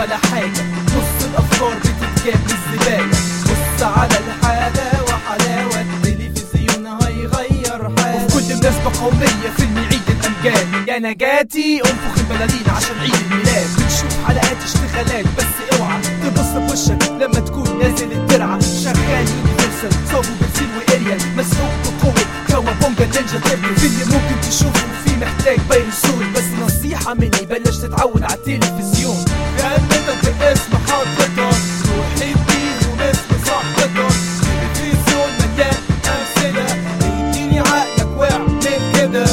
ولا حاجة نص الأفكار بتتجاب من الزبالة بص على الحالة وحلاوة التلفزيون هيغير حالة وفي كل مناسبة قومية فيلم عيد الأمجاد يا نجاتي انفخ البلالين عشان عيد الميلاد بتشوف حلقات اشتغالات بس اوعى تبص بوشك لما تكون نازل الترعة شغال يونيفرسال صابو بنزين واريال مسروق بقوة كوابونجا نينجا تيرتل فيلم ممكن تشوفه فيه محتاج بايرسول بس نصيحة مني بلاش تتعود على التلفزيون جنتك باسم حضرتك روحي بيهم اسم صاحبتك تلفزيون مليان أمثلة اديني عقلك واعمل كده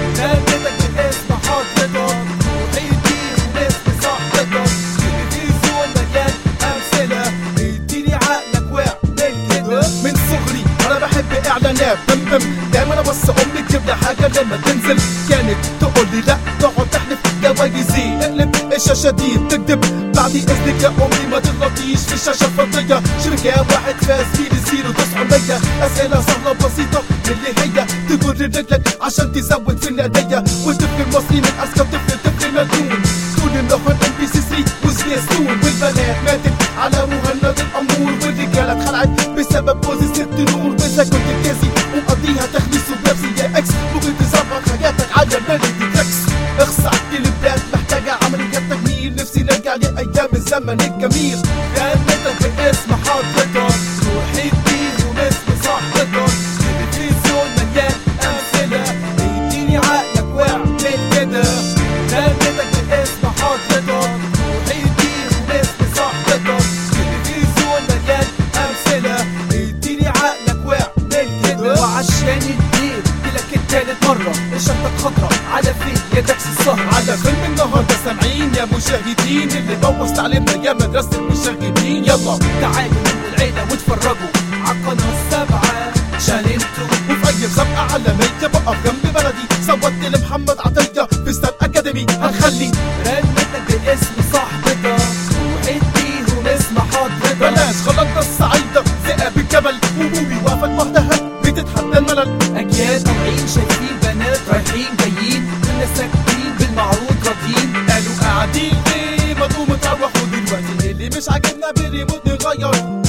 جنتك باسم حضرتك روحي بيهم اسم صاحبتك تلفزيون مليان أمثلة اديني عقلك واعمل كده من صغري انا بحب اعلانات بم بم دايما ابص امي تجيب لي حاجه لما تنزل كانت تقول لي لا تقعد تحلف جوايزي اقلب الشاشه دي بتكذب بعد اذنك يا امي ما تغلطيش في الشاشه الفضيه شركه واحد فاز في الزيرو تسعمية اسئله سهله بسيطه اللي هي تجر رجلك عشان تزود في الناديه والطفل المصري من اذكى طفل طفل مجنون طول النهار ام بي سي 3 وسبيستون والبنات ماتت على مهند الامور والرجاله اتخلعت بسبب بوز ست نور واذا كنت كاسي ومقضيها تخليص وبيبسي يا اكس ممكن تظبط حياتك على ميلودي تكس اخص على البلاد محتاجه عمليات تجميل نفسي نرجع لايام الزمن الجميل جنتك باسم حضرتك روحي بيهم اسم صاحبتك تلفزيون مليان أمثلة اديني عقلك واعمل كده جنتك باسم حضرتك روحي بيهم اسم صاحبتك تلفزيون مليان أمثلة اديني عقلك واعمل كده وعشان الدين لك التالت مرة الشنطة خضرا على فين يا دكس السهر على فيلم النهارده سامعين يا مشاهدين اللي بوظ تعليمنا يا مدرسه المشاغبين يلا تعالوا من العيلة واتفرجوا عالقناة السبعة شالنتو وفي اي مسابقه عالميه بقف جنب بلدي صوتت لمحمد عطيه في ستار اكاديمي هنخلي رنتك باسم صاحبتك واديهم اسم حضرتك بلاش خلطنا الصعيده ذئاب الجبل وبوبي وقفت وحدها بتتحدى الملل اجيال طالعين شايفين بنات رايحين جايين كنا ساكتين بالمعروض راضيين قالوا قاعدين ليه ما تقوموا تروحوا دلوقتي اللي مش عاجبنا بالريموت نغير